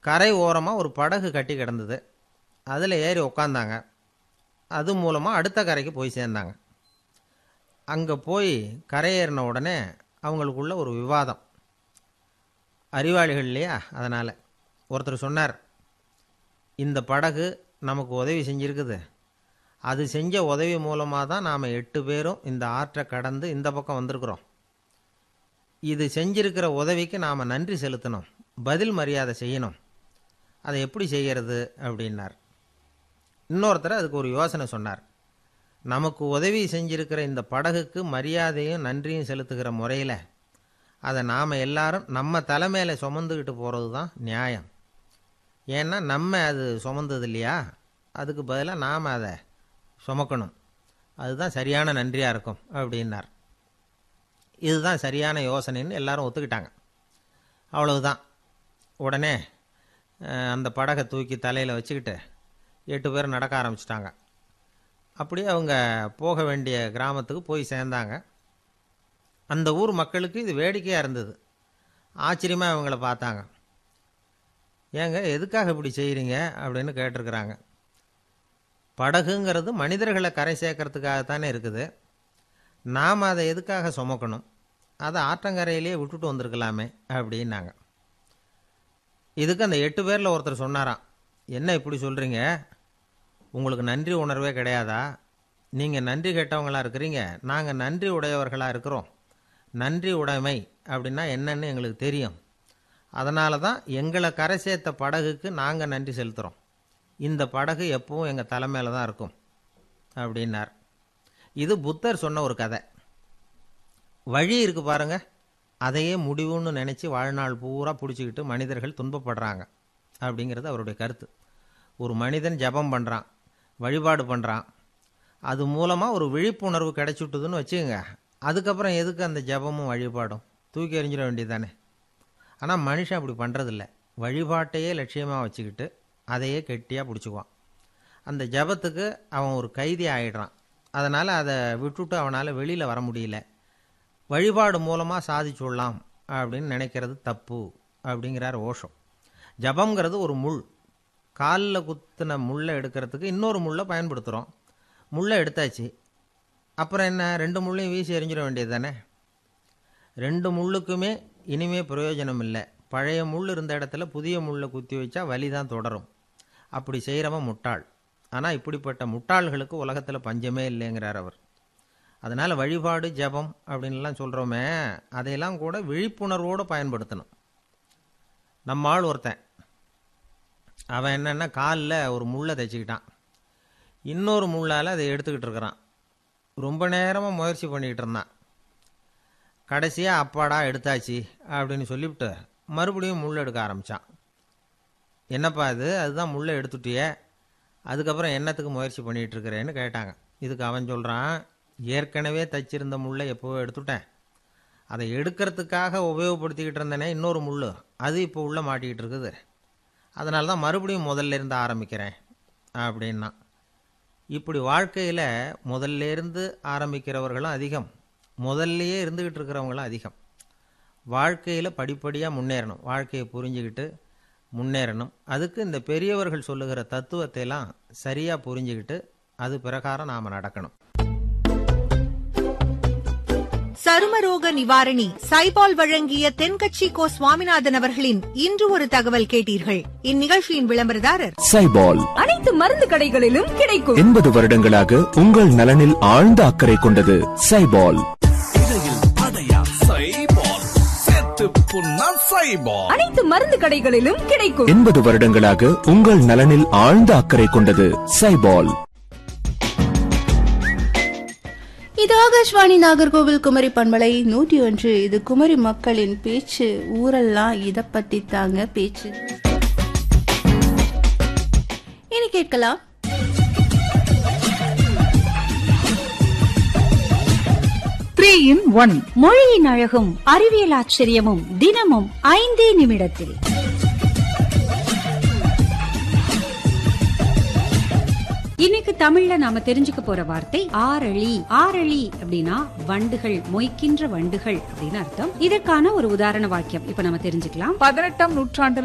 கரை ஓரமாக ஒரு படகு கட்டி கிடந்தது அதில் ஏறி உக்காந்தாங்க அது மூலமாக அடுத்த கரைக்கு போய் சேர்ந்தாங்க அங்கே போய் கரையேறின உடனே அவங்களுக்குள்ள ஒரு விவாதம் அறிவாளிகள் இல்லையா அதனால் ஒருத்தர் சொன்னார் இந்த படகு நமக்கு உதவி செஞ்சிருக்குது அது செஞ்ச உதவி மூலமாக தான் நாம் எட்டு பேரும் இந்த ஆற்றை கடந்து இந்த பக்கம் வந்திருக்கிறோம் இது செஞ்சிருக்கிற உதவிக்கு நாம் நன்றி செலுத்தணும் பதில் மரியாதை செய்யணும் அதை எப்படி செய்கிறது அப்படின்னார் இன்னொருத்தர் அதுக்கு ஒரு யோசனை சொன்னார் நமக்கு உதவி செஞ்சிருக்கிற இந்த படகுக்கு மரியாதையும் நன்றியும் செலுத்துகிற முறையில் அதை நாம் எல்லாரும் நம்ம தலைமையில சுமந்துக்கிட்டு போகிறது தான் நியாயம் ஏன்னா நம்ம அது சுமந்தது இல்லையா அதுக்கு பதிலாக நாம் அதை சுமக்கணும் அதுதான் சரியான நன்றியாக இருக்கும் அப்படின்னார் இதுதான் சரியான யோசனைன்னு எல்லாரும் ஒத்துக்கிட்டாங்க அவ்வளவுதான் உடனே அஹ், அந்த படகை தூக்கி தலையில் வச்சுக்கிட்டு எட்டு பேர் நடக்க ஆரம்பிச்சிட்டாங்க அப்படியே அவங்க போக வேண்டிய கிராமத்துக்கு போய் சேர்ந்தாங்க அந்த ஊர் மக்களுக்கு இது வேடிக்கையாக இருந்தது ஆச்சரியமாக அவங்கள பார்த்தாங்க ஏங்க எதுக்காக இப்படி செய்கிறீங்க அப்படின்னு கேட்டிருக்கிறாங்க படகுங்கிறது மனிதர்களை கரை சேர்க்கறதுக்காகத்தானே இருக்குது நாம் அதை எதுக்காக சுமக்கணும் அதை ஆற்றங்கரையிலேயே விட்டுட்டு வந்திருக்கலாமே அப்படின்னாங்க இதுக்கு அந்த எட்டு பேரில் ஒருத்தர் சொன்னாராம் என்ன இப்படி சொல்கிறீங்க உங்களுக்கு நன்றி உணர்வே கிடையாதா நீங்கள் நன்றி கெட்டவங்களா இருக்கிறீங்க நாங்கள் நன்றி உடையவர்களாக இருக்கிறோம் நன்றி உடைமை அப்படின்னா என்னன்னு எங்களுக்கு தெரியும் அதனால தான் எங்களை கரை சேர்த்த படகுக்கு நாங்கள் நன்றி செலுத்துகிறோம் இந்த படகு எப்பவும் எங்கள் தலைமையில் தான் இருக்கும் அப்படின்னார் இது புத்தர் சொன்ன ஒரு கதை வழி இருக்கு பாருங்க அதையே முடிவுன்னு நினச்சி வாழ்நாள் பூரா பிடிச்சிக்கிட்டு மனிதர்கள் துன்பப்படுறாங்க அப்படிங்கிறது அவருடைய கருத்து ஒரு மனிதன் ஜெபம் பண்ணுறான் வழிபாடு பண்ணுறான் அது மூலமாக ஒரு விழிப்புணர்வு கிடைச்சுட்டுதுன்னு வச்சுக்கோங்க அதுக்கப்புறம் எதுக்கு அந்த ஜெபமும் வழிபாடும் தூக்கி எறிஞ்சிட வேண்டியது தானே ஆனால் மனுஷன் அப்படி பண்ணுறதில்ல வழிபாட்டையே லட்சியமாக வச்சுக்கிட்டு அதையே கெட்டியாக பிடிச்சிக்குவான் அந்த ஜெபத்துக்கு அவன் ஒரு கைதி ஆயிடுறான் அதனால் அதை விட்டுட்டு அவனால் வெளியில் வர முடியல வழிபாடு மூலமாக சாதிச்சுடலாம் அப்படின்னு நினைக்கிறது தப்பு அப்படிங்கிறார் ஓஷம் ஜபம்ங்கிறது ஒரு முள் காலில் குத்தின முள்ளை எடுக்கிறதுக்கு இன்னொரு முள்ளை பயன்படுத்துகிறோம் முள்ளை எடுத்தாச்சு அப்புறம் என்ன ரெண்டு முள்ளையும் வீசி எறிஞ்சிட வேண்டியது தானே ரெண்டு முள்ளுக்குமே இனிமே பிரயோஜனம் இல்லை பழைய முள் இருந்த இடத்துல புதிய முள்ளை குத்தி வச்சா வலி தான் தொடரும் அப்படி செய்கிறவன் முட்டாள் ஆனால் இப்படிப்பட்ட முட்டாள்களுக்கு உலகத்தில் பஞ்சமே இல்லைங்கிறார் அவர் அதனால் வழிபாடு ஜெபம் அப்படின்லாம் சொல்கிறோமே அதையெல்லாம் கூட விழிப்புணர்வோடு பயன்படுத்தணும் நம்ம ஆள் ஒருத்தன் அவன் என்னென்னா காலில் ஒரு முள்ளை தைச்சிக்கிட்டான் இன்னொரு முள்ளால் அதை எடுத்துக்கிட்டு இருக்கிறான் ரொம்ப நேரமாக முயற்சி பண்ணிக்கிட்டு இருந்தான் கடைசியாக அப்பாடா எடுத்தாச்சு அப்படின்னு சொல்லிவிட்டு மறுபடியும் முள் எடுக்க ஆரம்பித்தான் என்னப்பா இது அதுதான் முள்ளை எடுத்துட்டியே அதுக்கப்புறம் என்னத்துக்கு முயற்சி பண்ணிகிட்டு இருக்கிறேன்னு கேட்டாங்க இதுக்கு அவன் சொல்கிறான் ஏற்கனவே தச்சிருந்த முள்ளை எப்போவோ எடுத்துட்டேன் அதை எடுக்கிறதுக்காக உபயோகப்படுத்திக்கிட்டு இருந்தேனே இன்னொரு முள் அது இப்போ உள்ளே மாட்டிக்கிட்டு இருக்குது அதனால தான் மறுபடியும் முதல்ல இருந்து ஆரம்பிக்கிறேன் அப்படின்னா இப்படி வாழ்க்கையில் முதல்ல இருந்து ஆரம்பிக்கிறவர்களும் அதிகம் முதல்லையே இருந்துக்கிட்டு இருக்கிறவங்களும் அதிகம் வாழ்க்கையில் படிப்படியாக முன்னேறணும் வாழ்க்கையை புரிஞ்சுக்கிட்டு முன்னேறணும் அதுக்கு இந்த பெரியவர்கள் சொல்லுகிற தத்துவத்தை எல்லாம் சரியாக புரிஞ்சுக்கிட்டு அது பிரகாரம் நாம் நடக்கணும் சருமரோக நிவாரணி சைபால் வழங்கிய தென்கட்சி கோ சுவாமிநாதன் அவர்களின் இன்று ஒரு தகவல் கேட்டீர்கள் இந்நிகழ்ச்சியின் விளம்பரதாரர் சைபால் அனைத்து மருந்து கடைகளிலும் கிடைக்கும் எண்பது வருடங்களாக உங்கள் நலனில் ஆழ்ந்த அக்கறை கொண்டது சைபால் அனைத்து மருந்து கடைகளிலும் கிடைக்கும் எண்பது வருடங்களாக உங்கள் நலனில் ஆழ்ந்த அக்கறை கொண்டது சைபால் இது ஆகாஷ்வாணி நாகர்கோவில் குமரி பண்பலை நூற்றி ஒன்று இது குமரி மக்களின் பேச்சு ஊரெல்லாம் இத பத்தி தாங்க பேச்சு இனி கேட்கலாம் த்ரீ இன் ஒன் மொழியின் அழகும் அறிவியல் ஆச்சரியமும் தினமும் ஐந்தே நிமிடத்தில் இன்னைக்கு தமிழ்ல நாம தெரிஞ்சுக்க போற வார்த்தை ஆரளி ஆரளி அப்படின்னா வண்டுகள் மொய்க்கின்ற வண்டுகள் அப்படின்னு அர்த்தம் இதற்கான ஒரு உதாரண வாக்கியம் இப்ப நம்ம தெரிஞ்சுக்கலாம் பதினெட்டாம் நூற்றாண்டுல